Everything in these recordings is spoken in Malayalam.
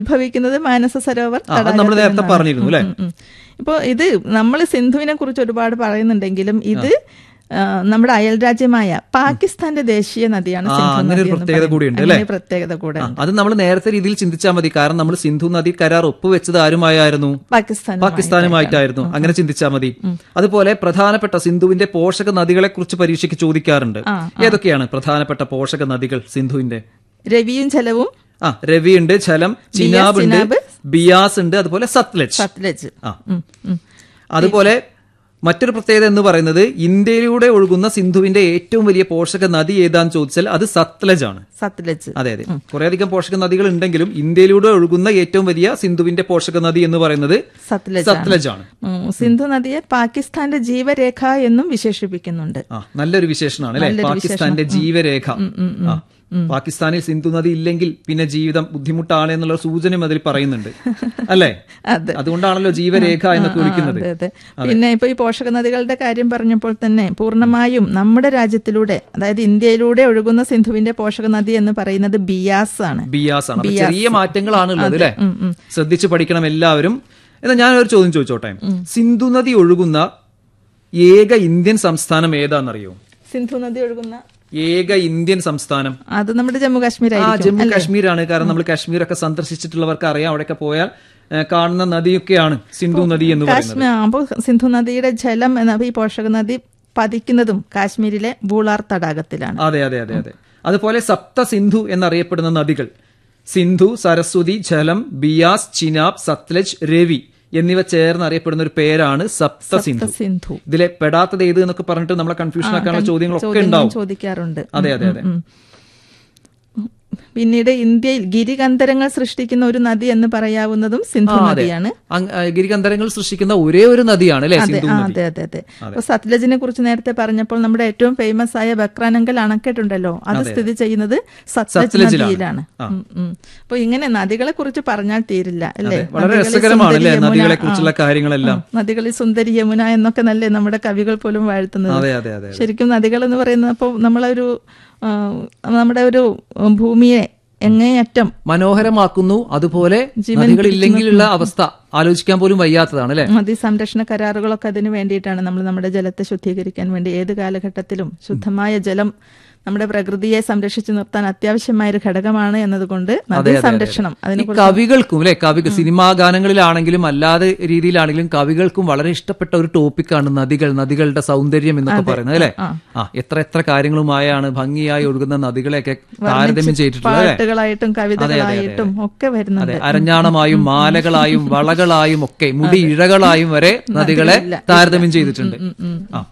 ഉത്ഭവിക്കുന്നത് മാനസ സരോവർ ആ, അത് നമ്മൾ തടാകത്തിൽ നേരത്തെ നിന്നാണ്. പറഞ്ഞിരുന്നു, അല്ലേ? ഉം, ഉം. ഇപ്പോ ഇത് നമ്മൾ സിന്ധുവിനെ കുറിച്ച് ഒരുപാട് പറയുന്നുണ്ടെങ്കിലും ഇത് ആ, നമ്മുടെ അയൽ രാജ്യമായ പാകിസ്ഥാന്റെ ദേശീയ നദിയാണ് ആ, സിന്ധു അങ്ങനെ ഒരു നദി എന്ന് പ്രത്യേകത പറയുന്നത്. കൂടിയുണ്ട്, അങ്ങനെ അല്ലേ? ഒരു പ്രത്യേകത കൂടെ ആ, അത് നമ്മൾ നേരത്തെ രീതിയിൽ ചിന്തിച്ചാൽ മതി കാരണം നമ്മൾ സിന്ധു നദി കരാർ ഒപ്പുവെച്ചത് ആരുമായായിരുന്നു പാകിസ്ഥാൻ പാകിസ്ഥാനുമായിട്ടായിരുന്നു അങ്ങനെ ചിന്തിച്ചാൽ മതി അതുപോലെ പ്രധാനപ്പെട്ട സിന്ധുവിന്റെ പോഷക നദികളെ കുറിച്ച് പരീക്ഷയ്ക്ക് ചോദിക്കാറുണ്ട് ആ, ഏതൊക്കെയാണ് പ്രധാനപ്പെട്ട പോഷക നദികൾ സിന്ധുവിന്റെ രവിയും ജലവും ആ രവി ഉണ്ട് ഛലം ചിനാബ് ഉണ്ട് ചിനാബ്, ബിയാസ് ഉണ്ട് അതുപോലെ സത്ലജ് സത്ലജ് ആ ഉം, ഉം. അതുപോലെ മറ്റൊരു പ്രത്യേകത എന്ന് പറയുന്നത് ഇന്ത്യയിലൂടെ ഒഴുകുന്ന സിന്ധുവിന്റെ ഏറ്റവും വലിയ പോഷക നദി ഏതാന്ന് ചോദിച്ചാൽ അത് സത്ലജ് ആണ് സത്ലജ് അതെ അതെ കുറേയധികം പോഷക നദികൾ ഉണ്ടെങ്കിലും ഇന്ത്യയിലൂടെ ഒഴുകുന്ന ഏറ്റവും വലിയ സിന്ധുവിന്റെ പോഷക നദി എന്ന് പറയുന്നത് സത്ലജ് സത്ലജ് ആണ് ഉം, സിന്ധു നദിയെ പാകിസ്ഥാന്റെ ജീവരേഖ എന്നും വിശേഷിപ്പിക്കുന്നുണ്ട് ആ നല്ലൊരു വിശേഷണമാണ് അല്ലെ പാകിസ്ഥാന്റെ ജീവരേഖ ആ പാകിസ്ഥാനിൽ സിന്ധു നദി ഇല്ലെങ്കിൽ പിന്നെ ജീവിതം ബുദ്ധിമുട്ടാണ് എന്നുള്ള സൂചനയും അതിൽ പറയുന്നുണ്ട് അല്ലേ അതെ അതുകൊണ്ടാണല്ലോ ജീവരേഖ എന്നൊക്കെ വിളിക്കുന്നത് അതെ അതെ പിന്നെ ഇപ്പൊ ഈ പോഷക നദികളുടെ കാര്യം പറഞ്ഞപ്പോൾ തന്നെ പൂർണ്ണമായും നമ്മുടെ രാജ്യത്തിലൂടെ അതായത് ഇന്ത്യയിലൂടെ ഒഴുകുന്ന സിന്ധുവിന്റെ പോഷക നദി എന്ന് പറയുന്നത് ബിയാസ് ആണ് ബിയാസ് ആണ് അപ്പൊ ചെറിയ മാറ്റങ്ങളാണ് ഉള്ളത് അല്ലെ ശ്രദ്ധിച്ചു പഠിക്കണം എല്ലാവരും എന്നാ ഞാൻ ഒരു ചോദ്യം ചോദിച്ചോട്ടെ സിന്ധു നദി ഒഴുകുന്ന ഏക ഇന്ത്യൻ സംസ്ഥാനം ഏതാണെന്നറിയോ സിന്ധു നദി ഒഴുകുന്ന ഏക ഇന്ത്യൻ സംസ്ഥാനം അത് നമ്മുടെ ജമ്മു ആ കാശ്മീരായിരിക്കും ജമ്മു കാശ്മീരാണ് കാരണം നമ്മൾ കാശ്മീർ ഒക്കെ സന്ദർശിച്ചിട്ടുള്ളവർക്ക് അറിയാം അവിടെയൊക്കെ പോയാൽ ഏ, കാണുന്ന നദിയൊക്കെയാണ് സിന്ധു നദി എന്ന് പറയുന്നത് കാശ്മീർ അപ്പോൾ സിന്ധു നദിയുടെ ജലം എന്ന ഈ പോഷക നദി പതിക്കുന്നതും കാശ്മീരിലെ ബൂളാർ തടാകത്തിലാണ് അതെ അതെ അതെ അതെ അതുപോലെ സപ്ത സിന്ധു എന്നറിയപ്പെടുന്ന നദികൾ സിന്ധു സരസ്വതി ജലം ബിയാസ് ചിനാബ് സത്ലജ് രവി എന്നിവ ചേർന്ന് അറിയപ്പെടുന്ന ഒരു പേരാണ് സപ്ത സിന്ധു സിന്ധു ഇതിലെ പെടാത്തത് ഏത് എന്നൊക്കെ പറഞ്ഞിട്ട് നമ്മളെ കൺഫ്യൂഷൻ ആക്കാനുള്ള ചോദ്യങ്ങളൊക്കെ ചോദ്യങ്ങളും ഉണ്ടാവും ചോദിക്കാറുണ്ട് അതെ അതെ അതെ ഉം. പിന്നീട് ഇന്ത്യയിൽ ഗിരികന്ധരങ്ങൾ സൃഷ്ടിക്കുന്ന ഒരു നദി എന്ന് പറയാവുന്നതും സിന്ധു നദിയാണ് അങ്- ആ, ഗിരികന്ധരങ്ങൾ സൃഷ്ടിക്കുന്ന ഒരേ ഒരു നദിയാണ് അല്ലെ അതെ സിന്ധു ആ, നദി അതെ അതെ അതെ അപ്പൊ സത്ലജിനെ കുറിച്ച് നേരത്തെ പറഞ്ഞപ്പോൾ നമ്മുടെ ഏറ്റവും ഫേമസ് ആയ ബക്രാനങ്കൽ അണക്കെട്ടുണ്ടല്ലോ അത് സ്ഥിതി ചെയ്യുന്നത് സത്ലജ് സത്ലജിലാണ്. നദിയിലാണ് ഉം, ഉം. അപ്പൊ ഇങ്ങനെ നദികളെ കുറിച്ച് പറഞ്ഞാൽ തീരില്ല അല്ലേ വളരെ നദികളിൽ രസകരമാണ് അല്ലെ സുന്ദരി യമുന, നദികളെ കുറിച്ചുള്ള കാര്യങ്ങളെല്ലാം ആ, നദികളിൽ സുന്ദരി യമുന എന്നൊക്കെ നല്ലേ നമ്മുടെ കവികൾ പോലും വാഴ്ത്തുന്നത് അതെ അതെ അതെ ശരിക്കും നദികൾ എന്ന് പറയുന്നത് അപ്പോൾ നമ്മളൊരു ആ, നമ്മുടെ ഒരു ഭൂമിയെ എങ്ങേയറ്റം മനോഹരമാക്കുന്നു അതുപോലെ നദികളില്ലെങ്കിലുള്ള അവസ്ഥ ആലോചിക്കാൻ പോലും വയ്യാത്തതാണ് അല്ലെ നദീ സംരക്ഷണ കരാറുകളൊക്കെ അതിന് വേണ്ടിയിട്ടാണ് നമ്മൾ നമ്മുടെ ജലത്തെ ശുദ്ധീകരിക്കാൻ വേണ്ടി ഏത് കാലഘട്ടത്തിലും ശുദ്ധമായ ജലം നമ്മുടെ പ്രകൃതിയെ സംരക്ഷിച്ചു നിർത്താൻ അത്യാവശ്യമായ ഒരു ഘടകമാണ് എന്നതുകൊണ്ട് നദീ സംരക്ഷണം അതിനെ ഈ കവികൾക്കും അല്ലെ കവി സിനിമാ ഗാനങ്ങളിലാണെങ്കിലും അല്ലാതെ രീതിയിലാണെങ്കിലും കവികൾക്കും വളരെ ഇഷ്ടപ്പെട്ട ഒരു ടോപ്പിക്കാണ് നദികൾ നദികളുടെ സൗന്ദര്യം എന്നൊക്കെ പറയുന്നത് അല്ലെ ആ എത്ര എത്ര കാര്യങ്ങളുമായാണ് ഭംഗിയായി ഒഴുകുന്ന നദികളെയൊക്കെ താരതമ്യം ചെയ്തിട്ടുള്ളത് അല്ലെ പാട്ടുകളായിട്ടും കവിതകളായിട്ടും ഒക്കെ വരുന്നുണ്ട് അതെ അരഞ്ഞാണമായും മാലകളായും വളകളായും ഒക്കെ മുടി ഇഴകളായും വരെ നദികളെ താരതമ്യം ചെയ്തിട്ടുണ്ട് ആ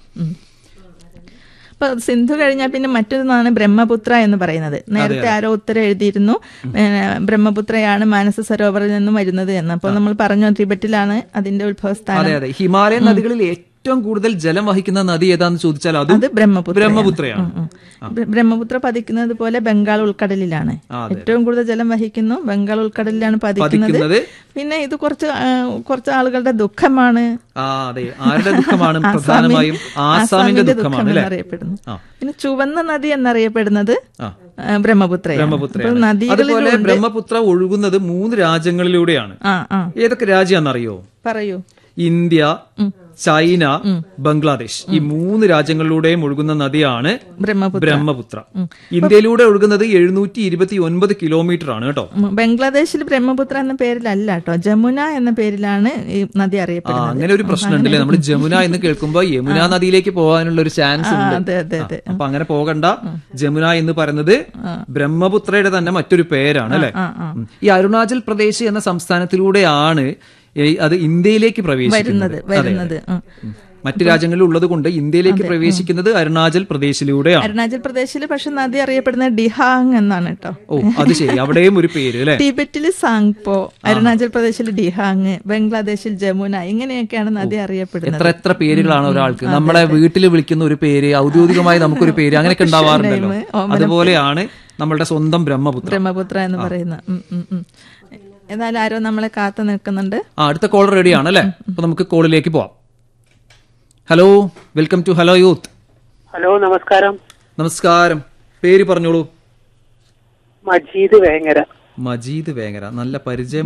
അപ്പൊ സിന്ധു കഴിഞ്ഞാൽ പിന്നെ മറ്റൊന്നാണ് ബ്രഹ്മപുത്ര എന്ന് പറയുന്നത് നേരത്തെ ആരോ ഉത്തരം എഴുതിയിരുന്നു ഏ, ബ്രഹ്മപുത്രയാണ് മാനസ സരോവറിൽ നിന്നും വരുന്നത് എന്ന് അപ്പോൾ നമ്മൾ പറഞ്ഞു ടിബറ്റിലാണ് അതിന്റെ ഉത്ഭവസ്ഥാനം അതെ അതെ ഹിമാലയൻ നദികളിൽ ഏറ്റവും കൂടുതൽ ജലം വഹിക്കുന്ന നദി ഏതാന്ന് ചോദിച്ചാൽ അതും അത് ബ്രഹ്മപുത്ര ബ്രഹ്മപുത്രയാണ് ബ്രഹ്മപുത്ര പതിക്കുന്നത് പോലെ ബംഗാൾ ഉൾക്കടലിലാണ് ആ, ഏറ്റവും കൂടുതൽ ജലം വഹിക്കുന്നു ബംഗാൾ ഉൾക്കടലിലാണ് പതിക്കുന്നത് പതിക്കുന്നത് പിന്നെ ഇത് കുറച്ച് ആ, കുറച്ച് ആളുകളുടെ ദുഃഖമാണ് ആ അതെ ആരുടെ ദുഃഖമാണ് പ്രധാനമായും ആസാമിന്റെ ദുഃഖമാണ് അല്ലെ എന്നറിയപ്പെടുന്നു ആ. പിന്നെ ചുവന്ന നദി എന്നറിയപ്പെടുന്നത് ആ. ആ, ബ്രഹ്മപുത്രയാണ് അപ്പോൾ ബ്രഹ്മപുത്രയാണ് നദികളിൽ അതുപോലെ ബ്രഹ്മപുത്ര ഒഴുകുന്നത് മൂന്ന് രാജ്യങ്ങളിലൂടെയാണ് ആ ആ ഏതൊക്കെ രാജ്യാന്നറിയോ പറയൂ ഇന്ത്യ ചൈന ബംഗ്ലാദേശ് ഈ മൂന്ന് രാജ്യങ്ങളിലൂടെയും ഒഴുകുന്ന നദിയാണ് ബ്രഹ്മപുത്ര ബ്രഹ്മപുത്ര ഇന്ത്യയിലൂടെ ഒഴുകുന്നത് എഴുന്നൂറ്റി ഇരുപത്തി ഒൻപത് കിലോമീറ്റർ ആണ് കേട്ടോ ഉം, ബംഗ്ലാദേശിൽ ബ്രഹ്മപുത്ര എന്ന പേരിലല്ല കേട്ടോ ജമുന എന്ന പേരിലാണ് ഈ നദി ആ അറിയപ്പെടുന്നത് അങ്ങനെ ഒരു പ്രശ്നമുണ്ടല്ലേ നമ്മൾ ജമുന എന്ന് കേൾക്കുമ്പോ യമുന നദിയിലേക്ക് പോകാനുള്ള ഒരു ചാൻസ് ആ, ഉണ്ട് അതെ അതെ അതെ അപ്പൊ അങ്ങനെ പോകണ്ട ജമുന എന്ന് പറയുന്നത് ബ്രഹ്മപുത്രയുടെ തന്നെ മറ്റൊരു പേരാണ് അല്ലെ ആ ആ ഉം. ഈ അരുണാചൽ പ്രദേശ് എന്ന സംസ്ഥാനത്തിലൂടെയാണ് ഈ അത് ഇന്ത്യയിലേക്ക് പ്രവേശിക്കുന്നത് വരുന്നത് വരുന്നത് ഉം. ഉം. മറ്റു രാജ്യങ്ങളിൽ ഉള്ളത് കൊണ്ട് ഇന്ത്യയിലേക്ക് പ്രവേശിക്കുന്നത് അരുണാചൽ പ്രദേശിലൂടെയാണ് അരുണാചൽ പ്രദേശിൽ പക്ഷെ നദി അറിയപ്പെടുന്നത് ഡിഹാങ് എന്നാണ് കേട്ടോ ഓ അത് ശരി അവിടെയും ഒരു പേര് അല്ലെ ടിബറ്റില് സാങ്പോ അരുണാചൽ പ്രദേശിൽ ഡിഹാങ് ബംഗ്ലാദേശിൽ ജമുന ഇങ്ങനെയൊക്കെയാണ് നദി അറിയപ്പെടുന്നത് എത്ര എത്ര പേരുകളാണ് ഒരാൾക്ക് നമ്മളെ വീട്ടിൽ വിളിക്കുന്ന ഒരു പേര് ഔദ്യോഗികമായി നമുക്കൊരു പേര് അങ്ങനെയൊക്കെ ഉണ്ടാവാറുണ്ടല്ലോ name, അതുപോലെയാണ് നമ്മളുടെ സ്വന്തം ബ്രഹ്മപുത്ര ബ്രഹ്മപുത്ര എന്ന് പറയുന്ന ഉം, ഉം, ഉം. എന്നാലും ആരോ നമ്മളെ കാത്തു നിൽക്കുന്നുണ്ട് ആ അടുത്ത കോൾ റെഡിയാണ് അല്ലെ അപ്പൊ നമുക്ക് കോളിലേക്ക് പോവാം hello welcome to hello youth hello നമസ്കാരം നമസ്കാരം പേര് പറഞ്ഞോളൂ മജീദ് വേങ്ങര മജീദ് വേങ്ങര നല്ല പരിചയം